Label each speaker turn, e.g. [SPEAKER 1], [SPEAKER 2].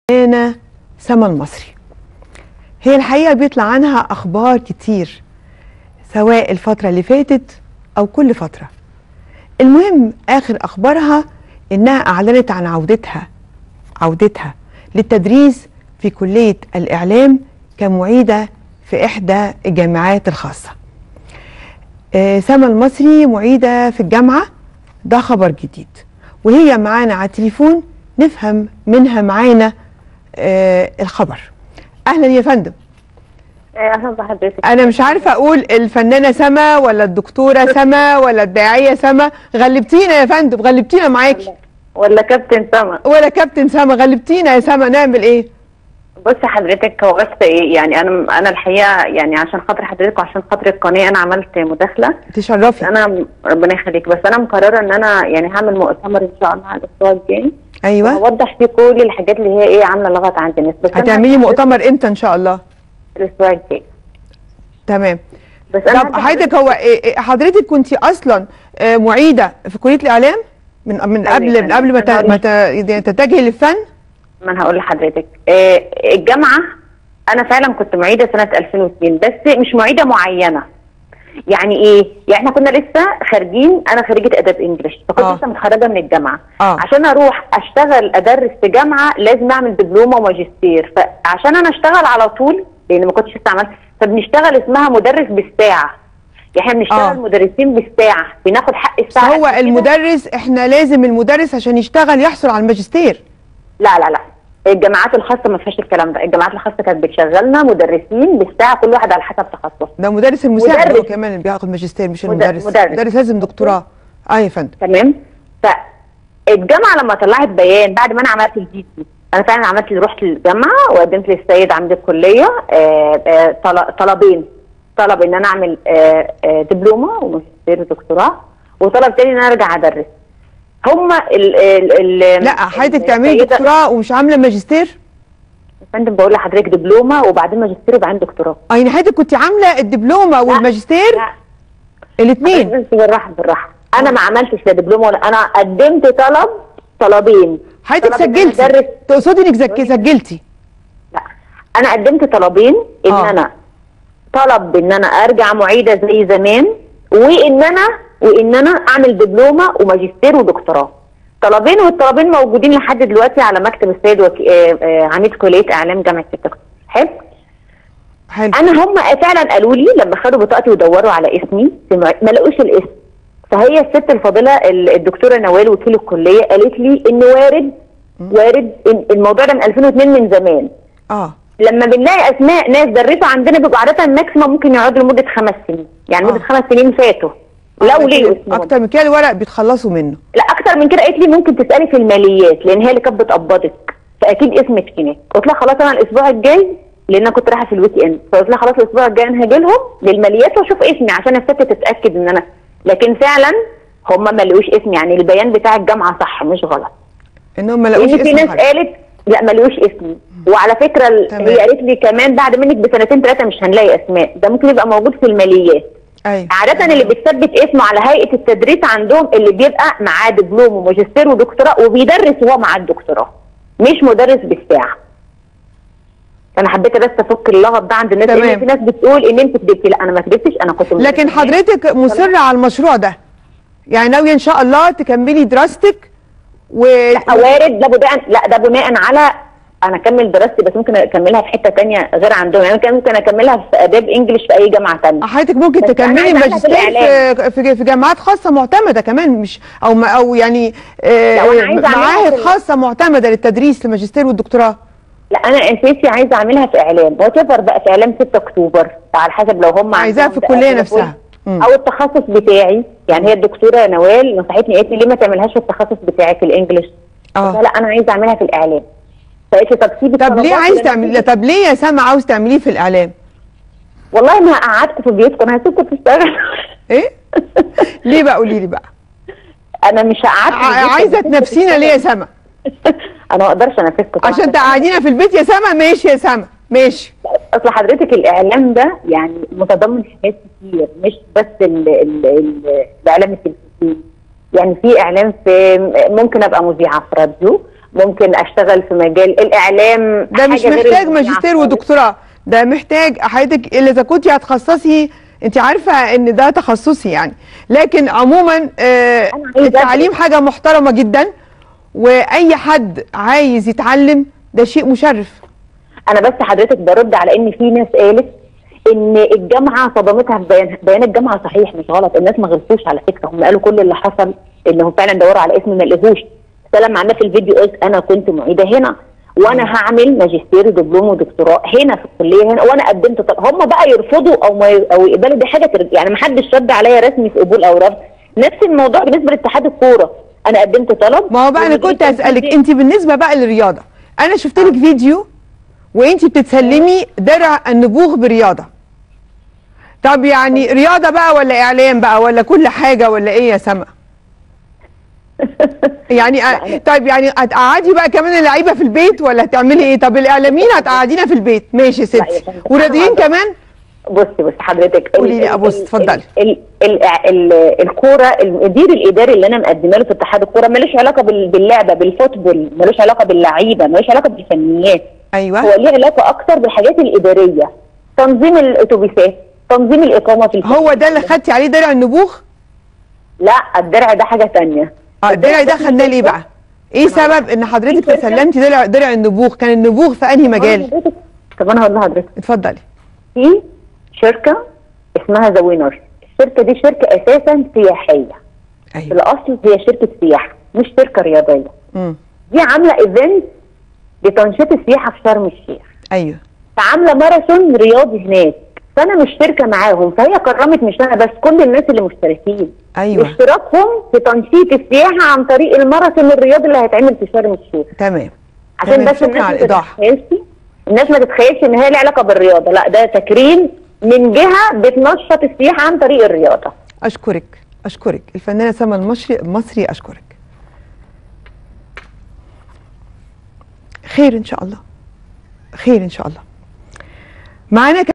[SPEAKER 1] الفنانة سما المصري هي الحقيقة بيطلع عنها أخبار كتير سواء الفترة اللي فاتت أو كل فترة المهم آخر أخبارها إنها أعلنت عن عودتها عودتها للتدريس في كلية الإعلام كمعيدة في إحدى الجامعات الخاصة آه، سما المصري معيدة في الجامعة ده خبر جديد وهي معانا على التليفون نفهم منها معانا آه الخبر اهلا يا فندم
[SPEAKER 2] اهلا بحضرتك
[SPEAKER 1] انا مش عارفه اقول الفنانه سما ولا الدكتوره سما ولا الداعيه سما غلبتينا يا فندم غلبتينا معاكي
[SPEAKER 2] ولا كابتن سما
[SPEAKER 1] ولا كابتن سما غلبتينا يا سما نعمل ايه
[SPEAKER 2] بصي حضرتك هو بس ايه يعني انا انا الحقيقه يعني عشان خاطر حضرتك وعشان خاطر القناه انا عملت مداخله
[SPEAKER 1] تشرفي
[SPEAKER 2] انا ربنا يخليك بس انا مقرره ان انا يعني هعمل مؤتمر ان شاء الله على الاسبوع الجاي
[SPEAKER 1] ايوه
[SPEAKER 2] هوضح فيه كل الحاجات اللي هي ايه عامله لغط عند الناس بس أنا
[SPEAKER 1] هتعملي مؤتمر امتى ان شاء الله
[SPEAKER 2] الاسبوع الجاي
[SPEAKER 1] تمام
[SPEAKER 2] بس انا
[SPEAKER 1] طب
[SPEAKER 2] عايزة
[SPEAKER 1] حضرتك هو إيه- إيه- حضرتك كنت اصلا آه، معيده في كليه الاعلام من من قبل من قبل ما ت- ما ت- يعني تتجهي للفن
[SPEAKER 2] ما انا هقول لحضرتك آه، الجامعه انا فعلا كنت معيده سنه 2002 بس مش معيده معينه يعني ايه؟ يعني احنا كنا لسه خارجين انا خريجه اداب انجلش فكنت
[SPEAKER 1] آه.
[SPEAKER 2] لسه متخرجه من الجامعه
[SPEAKER 1] آه.
[SPEAKER 2] عشان اروح اشتغل ادرس في جامعه لازم اعمل دبلومه وماجستير فعشان انا اشتغل على طول لان ما كنتش لسه عملت فبنشتغل اسمها مدرس بالساعه يعني احنا بنشتغل
[SPEAKER 1] آه.
[SPEAKER 2] مدرسين بالساعه بناخد حق
[SPEAKER 1] بس
[SPEAKER 2] الساعه
[SPEAKER 1] هو
[SPEAKER 2] قد كده.
[SPEAKER 1] المدرس احنا لازم المدرس عشان يشتغل يحصل على الماجستير
[SPEAKER 2] لا لا لا الجامعات الخاصه ما فيهاش الكلام ده الجامعات الخاصه كانت بتشغلنا مدرسين بالساعه كل واحد على حسب تخصصه
[SPEAKER 1] ده مدرس المساعد
[SPEAKER 2] مدرس.
[SPEAKER 1] هو كمان اللي بياخد ماجستير مش
[SPEAKER 2] مد-
[SPEAKER 1] المدرس
[SPEAKER 2] مدرس.
[SPEAKER 1] مدرس لازم دكتوراه اه يا فندم
[SPEAKER 2] تمام فالجامعه لما طلعت بيان بعد ما انا عملت الجي سي انا فعلا عملت رحت الجامعه وقدمت للسيد عند الكليه آه، آه، طل- طلبين طلب ان انا اعمل آه، آه، دبلومه وماجستير ودكتوراه وطلب تاني ان انا ارجع ادرس هما ال ال ال
[SPEAKER 1] لا حضرتك تعملي
[SPEAKER 2] السيدة-
[SPEAKER 1] دكتوراه ومش عامله ماجستير
[SPEAKER 2] يا فندم بقول لحضرتك دبلومه وبعدين ماجستير وبعدين دكتوراه
[SPEAKER 1] اه يعني حضرتك كنت عامله الدبلومه والماجستير
[SPEAKER 2] لا
[SPEAKER 1] الاثنين
[SPEAKER 2] بس بالراحه بالراحه انا ما عملتش لا دبلومه ولا انا قدمت طلب طلبين
[SPEAKER 1] حضرتك
[SPEAKER 2] طلب إن أنا
[SPEAKER 1] سجلتي
[SPEAKER 2] أدرس
[SPEAKER 1] تقصدي انك زك- سجلتي
[SPEAKER 2] لا انا قدمت طلبين ان
[SPEAKER 1] آه.
[SPEAKER 2] انا طلب ان انا ارجع معيده زي زمان وان انا وان انا اعمل دبلومه وماجستير ودكتوراه طلبين والطلبين موجودين لحد دلوقتي على مكتب السيد وكي... آه، آه، عميد كليه اعلام جامعه 6 اكتوبر حلو
[SPEAKER 1] حلو
[SPEAKER 2] انا هم فعلا قالوا لي لما خدوا بطاقتي ودوروا على اسمي سمع- ما لقوش الاسم فهي الست الفاضله ال- الدكتوره نوال وكيل الكليه قالت لي ان وارد وارد إن الموضوع ده من 2002 من زمان
[SPEAKER 1] اه
[SPEAKER 2] لما بنلاقي اسماء ناس درسوا عندنا بيبقوا عاده ماكسيموم ممكن يقعدوا لمده خمس سنين يعني
[SPEAKER 1] آه.
[SPEAKER 2] مده خمس سنين فاتوا لو
[SPEAKER 1] لكن
[SPEAKER 2] ليه اسمهم
[SPEAKER 1] اكتر من كده الورق بيتخلصوا منه
[SPEAKER 2] لا اكتر من كده قالت لي ممكن تسالي في الماليات لان هي اللي كانت بتقبضك فاكيد اسمك هناك قلت لها خلاص انا الاسبوع الجاي لان انا كنت رايحه في الويك اند فقلت لها خلاص الاسبوع الجاي انا هاجي لهم للماليات واشوف اسمي عشان الست تتاكد ان انا لكن فعلا هم ما لقوش اسمي يعني البيان بتاع الجامعه صح مش غلط
[SPEAKER 1] انهم ما لقوش
[SPEAKER 2] لان في
[SPEAKER 1] اسم
[SPEAKER 2] ناس
[SPEAKER 1] حد.
[SPEAKER 2] قالت لا ما لقوش اسمي وعلى فكره ال-
[SPEAKER 1] تمام.
[SPEAKER 2] هي قالت لي كمان بعد منك بسنتين ثلاثه مش هنلاقي اسماء ده ممكن يبقى موجود في الماليات
[SPEAKER 1] ايوه
[SPEAKER 2] عادة اللي بتثبت اسمه على هيئة التدريس عندهم اللي بيبقى معاه دبلوم وماجستير ودكتوراه وبيدرس وهو معاه الدكتوراه مش مدرس بالساعة. فأنا حبيت بس أفك اللغط ده عند الناس
[SPEAKER 1] تمام.
[SPEAKER 2] لأن في ناس بتقول إن أنت كدبتي لا أنا ما كدبتش أنا كنت مدرسة.
[SPEAKER 1] لكن حضرتك مصره على المشروع ده يعني ناويه ان شاء الله تكملي دراستك و
[SPEAKER 2] لا وارد ده بناء لا ده بناء على أنا أكمل دراستي بس ممكن أكملها في حتة تانية غير عندهم يعني ممكن ممكن أكملها في آداب إنجلش في أي جامعة تانية.
[SPEAKER 1] حضرتك ممكن
[SPEAKER 2] بس أنا
[SPEAKER 1] تكملي
[SPEAKER 2] عايزة أعملها في
[SPEAKER 1] ماجستير في, في في جامعات خاصه معتمده كمان مش او ما او يعني آه،
[SPEAKER 2] لا، وأنا عايزة أعملها
[SPEAKER 1] معاهد
[SPEAKER 2] في ال-
[SPEAKER 1] خاصه معتمده للتدريس الماجستير والدكتوراه
[SPEAKER 2] لا انا اساسي عايزه اعملها في اعلام وات بقى في اعلام 6 اكتوبر على حسب لو هم
[SPEAKER 1] عايزاها
[SPEAKER 2] عندهم
[SPEAKER 1] في الكلية
[SPEAKER 2] تأهيل
[SPEAKER 1] نفسها. مم.
[SPEAKER 2] او التخصص بتاعي يعني هي الدكتوره نوال نصحتني قالت لي ليه ما تعملهاش في التخصص بتاعي في الانجليش
[SPEAKER 1] اه
[SPEAKER 2] قلت لها لا انا عايزه اعملها في الاعلام فقالت لي طب سيبي
[SPEAKER 1] طب ليه
[SPEAKER 2] الطلبات
[SPEAKER 1] عايز
[SPEAKER 2] اللي
[SPEAKER 1] تعملي
[SPEAKER 2] أنا
[SPEAKER 1] طب ليه يا سما عاوز تعمليه في الاعلام
[SPEAKER 2] والله ما قعدت في بيوتكم انا هسيبكم تشتغلوا
[SPEAKER 1] ايه ليه بقى قولي لي بقى
[SPEAKER 2] انا مش هقعد
[SPEAKER 1] ع- عايزه تنافسينا ليه يا سما
[SPEAKER 2] انا ما اقدرش انافسكم طبعاً.
[SPEAKER 1] عشان تقعدينا في البيت يا سما ماشي يا سما ماشي
[SPEAKER 2] اصل حضرتك الاعلام ده يعني متضمن حاجات كتير مش بس ال ال ال الاعلام التلفزيوني يعني في اعلام في ممكن ابقى مذيعه في راديو ممكن اشتغل في مجال الاعلام
[SPEAKER 1] ده مش
[SPEAKER 2] حاجة غير
[SPEAKER 1] محتاج
[SPEAKER 2] المذيعة
[SPEAKER 1] ماجستير
[SPEAKER 2] خالص.
[SPEAKER 1] ودكتوراه ده محتاج حضرتك الا اذا كنت هتخصصي انت عارفه ان ده تخصصي يعني لكن عموما آه
[SPEAKER 2] أنا عايزة
[SPEAKER 1] التعليم حاجه محترمه جدا واي حد عايز يتعلم ده شيء مشرف
[SPEAKER 2] انا بس حضرتك برد على ان في ناس قالت ان الجامعه صدمتها في بيان بيان الجامعه صحيح مش غلط الناس ما غلطوش على فكره هم قالوا كل اللي حصل انهم فعلا دوروا على اسم ما لقوهوش بس أنا لما عملت في الفيديو قلت انا كنت معيده هنا وانا هعمل ماجستير ودبلوم ودكتوراه هنا في الكليه هنا وانا قدمت طب هم بقى يرفضوا او ما ي- او يقبلوا دي حاجه ترد- يعني ما حدش رد عليا رسمي في قبول او رفض نفس الموضوع بالنسبه لاتحاد الكوره انا قدمت طلب
[SPEAKER 1] ما هو بقى انا كنت اسالك انت بالنسبه بقى للرياضه انا شفت لك فيديو وانت بتتسلمي درع النبوغ برياضه طب يعني رياضه بقى ولا اعلام بقى ولا كل حاجه ولا ايه يا سما يعني أ- طيب يعني هتقعدي بقى كمان اللعيبه في البيت ولا هتعملي ايه طب الاعلاميين هتقعدينا في البيت ماشي يا
[SPEAKER 2] لا يا
[SPEAKER 1] ستي
[SPEAKER 2] فندم.
[SPEAKER 1] ورياضيين كمان
[SPEAKER 2] بصي بصي حضرتك ال-
[SPEAKER 1] قولي لي
[SPEAKER 2] ال-
[SPEAKER 1] أبص،
[SPEAKER 2] ال-
[SPEAKER 1] اتفضلي.
[SPEAKER 2] ال- ال- ال- الكوره المدير الاداري اللي انا مقدمه له في اتحاد الكوره ملوش علاقه بال- باللعبه بالفوتبول ملوش علاقه باللعيبه ملوش علاقه بالفنيات
[SPEAKER 1] ايوه
[SPEAKER 2] هو ليه علاقه اكتر بالحاجات الاداريه تنظيم الاتوبيسات تنظيم الاقامه في الفندق.
[SPEAKER 1] هو ده اللي خدتي عليه درع النبوغ
[SPEAKER 2] لا الدرع ده حاجه ثانيه
[SPEAKER 1] اه الدرع ده خدناه ليه بقى ايه سبب ان حضرتك
[SPEAKER 2] في شركة-
[SPEAKER 1] تسلمتي درع درع النبوغ كان النبوغ في انهي مجال
[SPEAKER 2] طب انا هقول لحضرتك
[SPEAKER 1] اتفضلي
[SPEAKER 2] في شركه اسمها ذا وينر الشركه دي شركه اساسا سياحيه في
[SPEAKER 1] ايوه
[SPEAKER 2] الاصل هي شركه سياحه مش شركه رياضيه
[SPEAKER 1] امم
[SPEAKER 2] دي عامله ايفنت لتنشيط السياحه في شرم الشيخ
[SPEAKER 1] ايوه
[SPEAKER 2] فعامله ماراثون رياضي هناك فانا مشتركه معاهم فهي كرمت مش انا بس كل الناس اللي مشتركين
[SPEAKER 1] ايوه
[SPEAKER 2] اشتراكهم في تنشيط السياحه عن طريق الماراثون الرياضي اللي هيتعمل في شرم الشيخ
[SPEAKER 1] تمام
[SPEAKER 2] عشان
[SPEAKER 1] تمام،
[SPEAKER 2] بس
[SPEAKER 1] شكرا
[SPEAKER 2] الناس
[SPEAKER 1] على
[SPEAKER 2] ما
[SPEAKER 1] الإيضاح.
[SPEAKER 2] تتخيلش الناس ما تتخيلش ان هي لها علاقه بالرياضه لا ده تكريم من جهه بتنشط السياحه عن طريق الرياضه
[SPEAKER 1] اشكرك اشكرك الفنانه سما المصري المصري اشكرك خير ان شاء الله خير ان شاء الله معانا